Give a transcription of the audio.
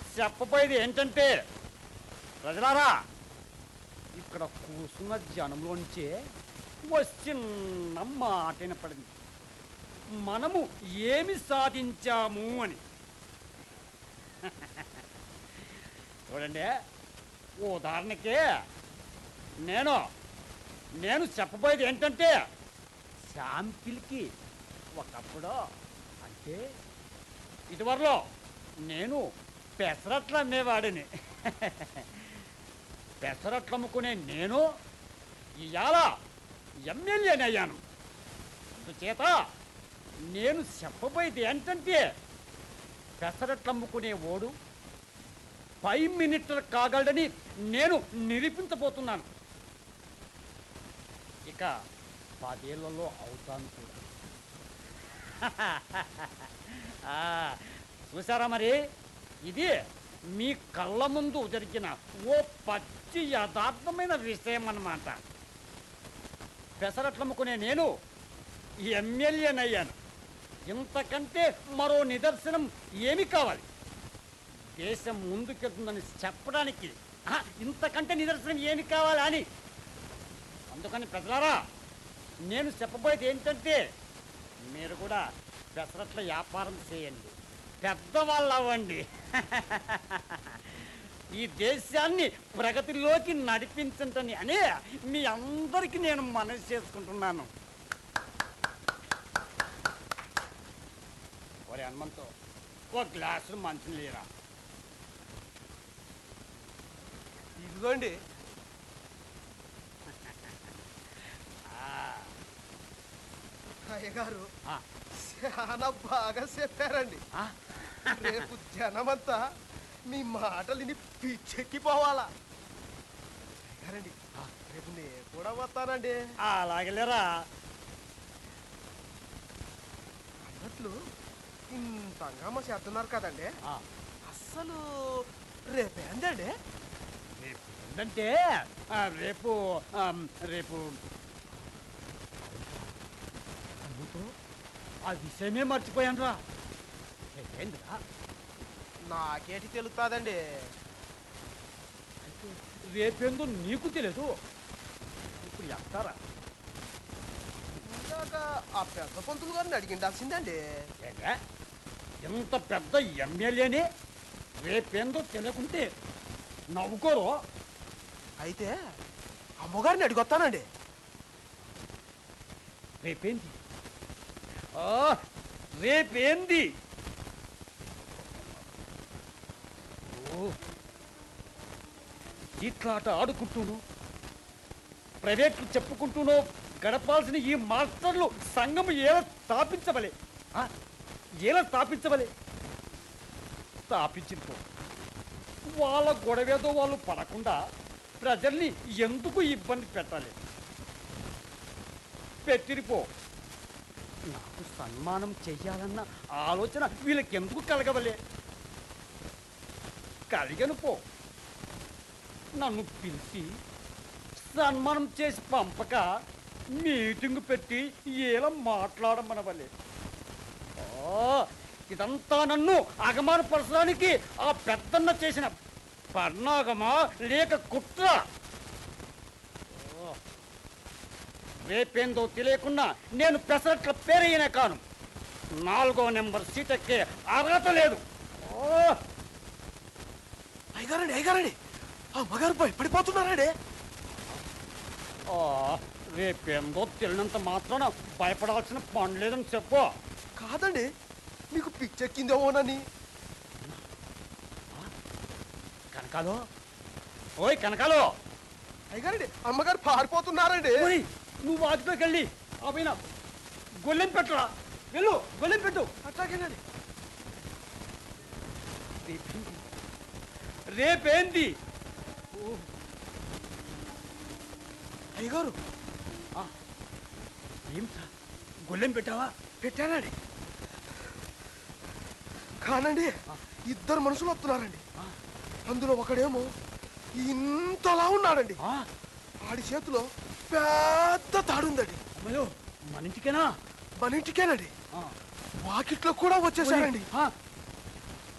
చెప్పబోయేది ఏంటంటే ప్రజలారా ఇక్కడ కూర్చున్న జనంలోంచే వచ్చిన మాట వినపడింది మనము ఏమి సాధించాము అని చూడండి ఉదాహరణకి నేను నేను చెప్పబోయేది ఏంటంటే శాంపిల్కి ఒకప్పుడు అంటే ఇదివరలో నేను పెసరట్లు అమ్మేవాడిని పెసరట్లు అమ్ముకునే నేను ఇవాళ ఎమ్మెల్యేని అయ్యాను అందుచేత నేను చెప్పబోయేది ఏంటంటే పెసరట్లు అమ్ముకునే ఓడు ఫైవ్ మినిట్లు కాగలడని నేను నిరూపించబోతున్నాను ఇక పదేళ్లలో అవుతాను కూడా ఆ, చూసారా మరి ఇది మీ కళ్ళ ముందు జరిగిన ఓ పచ్చి యథార్థమైన విషయం అన్నమాట పెసరట్లమ్ముకునే నేను ఎమ్మెల్యేనయ్యాను ఇంతకంటే మరో నిదర్శనం ఏమి కావాలి దేశం ముందుకెళ్తుందని చెప్పడానికి ఆ, ఇంతకంటే నిదర్శనం ఏమి కావాలి అని అందుకని ప్రజలారా నేను చెప్పబోయేది ఏంటంటే మీరు కూడా పెసరట్ల వ్యాపారం చేయండి పెద్దవాళ్ళు అవ్వండి ఈ దేశాన్ని ప్రగతిలోకి నడిపించండి అని మీ అందరికీ నేను మనవి చేసుకుంటున్నాను ఒరే హనుమంతో ఓ గ్లాసు మంచి లేరా ఇదిగోండి అయ్యగారు ఆ, చాలా బాగా చెప్పారండి ఆ, రేపు జనమంతా మీ మాటలిని పిచ్చెక్కిపోవాలా అయ్యగారండి రేపు నేను కూడా వస్తానండి అలాగే లేరా అన్నట్లు ఇంత హంగామా చేస్తున్నారు కదండి ఆ, అస్సలు రేపేందండి రేపు ఏంటంటే ఆ, రేపు ఆమ్, రేపు అమ్ముతో ఆ విషయమే మర్చిపోయాను రా ఏంద్రా నాకేటి తెలుస్తుందండి అయితే రేపేందో నీకు తెలియదు ఇప్పుడు ఎత్తారా ఇందాక ఆ పెద్ద పంతులు గారిని అడిగిండాల్సిందండి ఏంటే ఎంత పెద్ద ఎమ్మెల్యేని రేపేందో తెలియకుంటే నవ్వుకోరు అయితే అమ్మగారిని అడిగొస్తానండి రేపేంది ఆ, రేపేంది ఓ, ఇట్లాట ఆడుకుంటూను ప్రైవేట్లు చెప్పుకుంటూనో గడపాల్సిన ఈ మాస్టర్లు సంఘం ఎలా స్థాపించవలే ఆ, ఎలా స్థాపించవలే స్థాపించిపో వాళ్ళ గొడవేదో వాళ్ళు పడకుండా ప్రజల్ని ఎందుకు ఇబ్బంది పెట్టాలి పెట్టిరిపో నాకు సన్మానం చెయ్యాలన్న ఆలోచన వీళ్ళకి ఎందుకు కలగవలే కలిగను పో నన్ను పిలిచి సన్మానం చేసి పంపక మీటింగ్ పెట్టి ఏలా మాట్లాడమనవలే ఓ, ఇదంతా నన్ను అగమానపరచడానికి ఆ పెద్దన్న చేసిన పర్ణాగమా లేక కుట్ర ఓ, రేపేందో తెలియకున్నా నేను పెసరట్ల పేరయ్యనే కాను నాలుగో నెంబర్ సీట్ ఎక్కే అర్హత లేదు ఓ, అయ్యగారండి అయ్యగారండి ఆ మగారు పోయి పడిపోతున్నారండి ఆ, రేపేందో తెలియనంత మాత్రాన భయపడాల్సిన పని లేదని చెప్పు కాదండి మీకు పిచ్చెక్కిందేమోనని కనకాలో ఓయ్ కనకాలో అయ్యగారండి అమ్మగారు పారిపోతున్నారండి ఓయ్ నువ్వు వాటిలోకి వెళ్ళి ఆ పైన గొల్లెం పెట్టరా వెళ్ళు గొల్లెం పెట్టు అట్లాగేనండి రేపేంది రేపేంది ఓ, అయ్యగారు ఆ, ఏమిట్రా గొల్లెం పెట్టావా పెట్టానండి కానండి ఇద్దరు మనుషులు వస్తున్నారండి ఆ, అందులో ఒకడేమో ఇంతలా ఉన్నాడండి ఆ, ఆడి చేతిలో పెద్ద తాడుందండి అమ్మయ్యో మన ఇంటికేనా మన ఇంటికేనండి ఆ, వాకిట్లో కూడా వచ్చేసాడండి ఆ,